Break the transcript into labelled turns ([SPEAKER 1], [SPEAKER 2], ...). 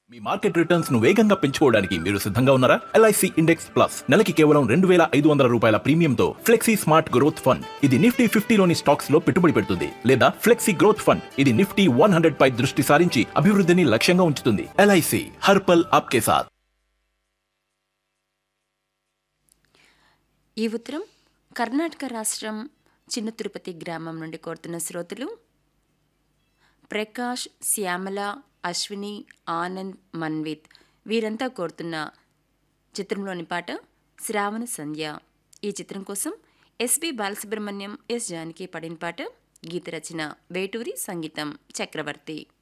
[SPEAKER 1] మీ market returns ను వేగంగా పెంచుకోవడానికి మీరు సిద్ధంగా ఉన్నారా ఎల్ఐసి ఇండెక్స్ ప్లస్ నెలకి కేవలం రెండు వేల ఐదు వందల రూపాయల ప్రీమియంతో ఫ్లెక్సీ స్మార్ట్ గ్రోత్ ఫండ్ ఇది నిఫ్టీ ఫిఫ్టీలోని స్టాక్స్ లో పెట్టుబడి పెడుతుంది లేదా ఫ్లెక్సీ గ్రోత్ ఫండ్ ఇది నిఫ్టీ వన్ హండ్రెడ్ పై దృష్టి సారించి అభివృద్ధిని లక్ష్యంగా ఉంచుతుంది ఎల్ఐసి హర్పల్ ఆప్కే సాత్
[SPEAKER 2] ఈ ఉత్తరం కర్ణాటక రాష్ట్రం చిన్న తిరుపతి గ్రామం నుండి కోరుతున్న శ్రోతలు ప్రకాష్ శ్యామల అశ్విని ఆనంద్ మన్విత్ వీరంతా కోరుతున్న చిత్రంలోని పాట శ్రావణ సంధ్య ఈ చిత్రం కోసం ఎస్పి బాలసుబ్రహ్మణ్యం ఎస్ జానకి పడిన పాట గీత రచన వేటూరి సంగీతం చక్రవర్తి